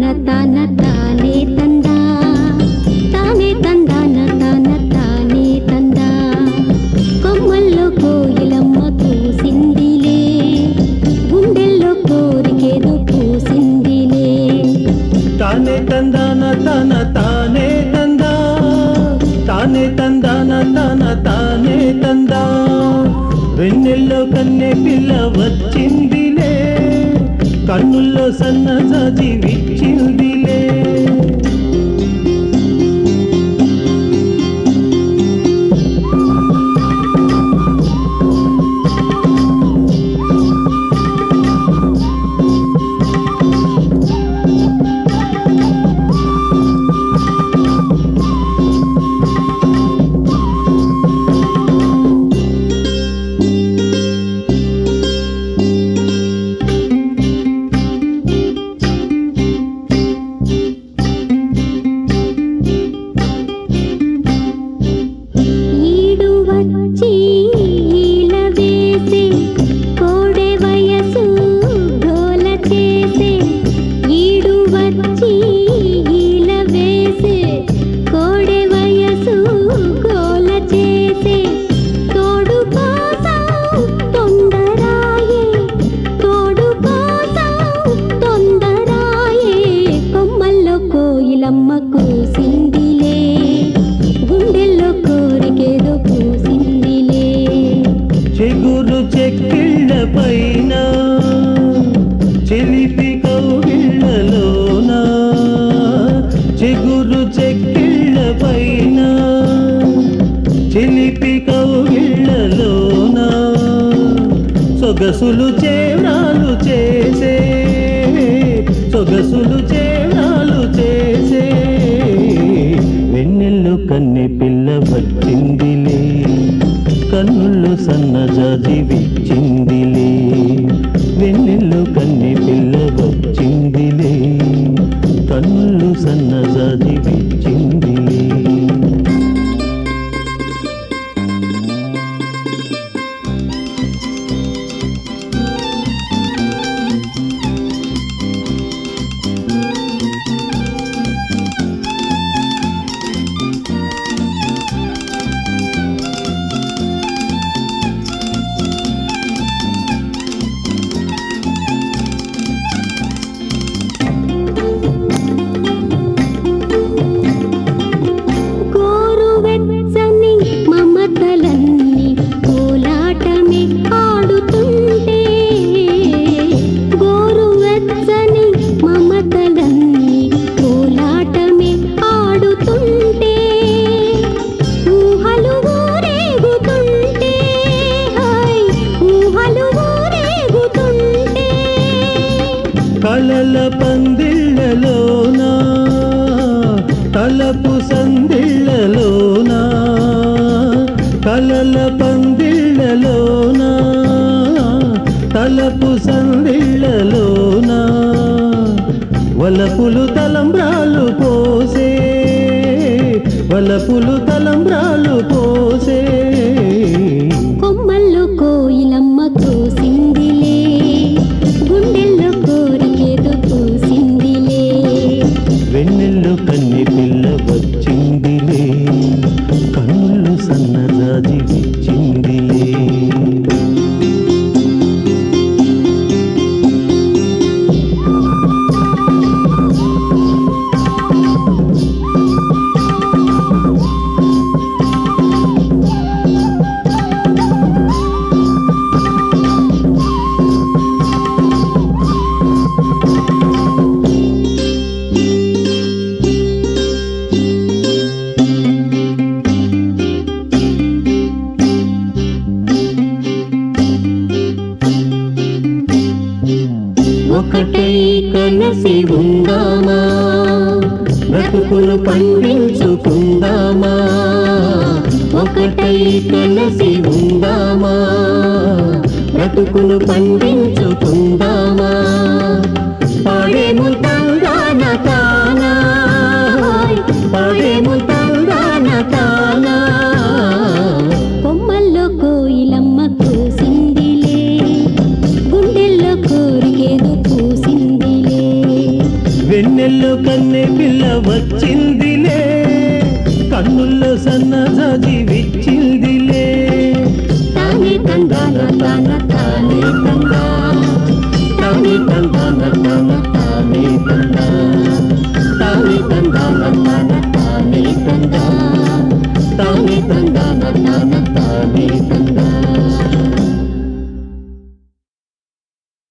తాన తానే తందా తానే తందాన తాన తానే తందా కొమ్మల్లో కోయిలమ్మ కూసిందిలే గుండెల్లో కోరికేదో పూసిందిలే తానే తందాన తన తానే తందా తానే తందాన తన తానే తందా వెన్నెల్లో కన్నె పిల్ల వచ్చిందిలే కన్నుల్లో సన్న జాజి విచ్చిందిలే ఈడు వచ్చి ఈల వేసే కోడె వయసు గోల చేసే ఈడు వచ్చి ఈల వేసే కోడె వయసు గోల చేసే తోడు కోసం తొందరాయే తోడు కోసం తొందరాయే కొమ్మల్లో కోయిలమ్మ కూసిందిలే గుండెల్లో కోరికేదో పూసిందిలే చెగురు చెక్కిళ్ళ పైన చెలిపి కౌగిళ్ళలోన చెగురు చెక్కిళ్ళ పైన చెలిపి కౌగిళ్ళలోన సొగసులు చేవ్రాలు చేసే సొగసులు చేవ్రాలు చేసే వెన్నెల్లు కన్నె పిల్ల వచ్చిందిలే కన్నుల్లో సన్నజాజి విచ్చిందిలే వెన్నెల్లు కన్నె పిల్ల వచ్చిందిలే కన్నులు సన్నజాజి విచ్చిందిలే గోరువెచ్చని మమతలన్నీ కోలాటమే ఆడుతుంటే గోరువెచ్చని మమతలన్నీ కోలాటమే ఆడుతుంటే ఊహలు ఊరేగుతుంటే హాయ్ ఊహలు ఊరేగుతుంటే కలల పందిళ్ళలోనా తలపు సందిళ్ళలోనా కలల పందిళ్ళలోనా తలపు సందిళ్ళలోనా వలపులు తలంబ్రాలు పోసే వలపులు తలంబ్రాలు పోసే కొమ్మల్లో కోయిలమ్మ కూసిందిలే గుండెల్లో కోరికేదో పూసిందిలే వెన్నెల్లో కన్నె పిల్ల వచ్చిందిలే కన్నులు సన్నజాజి విచ్చిందిలే ఒకటై కలసి ఉందామా బ్రతుకులు పండించుకుందామా ఒకటై కలసి ఉందామా బ్రతుకులు పండించుకుందామా పాడేము తంగాన తానా పాడేము తంగాన తానా కొమ్మల్లో కోయిలమ్మ కూసిందిలే గుండెల్లో కోరికేదో పూసిందిలే వెన్నెల్ల వచ్చిందిలే కన్నుల్లో సన్నజాజి విచ్చిందిలే తానే తందాన తాన తానే తందా తానే తందాన తాన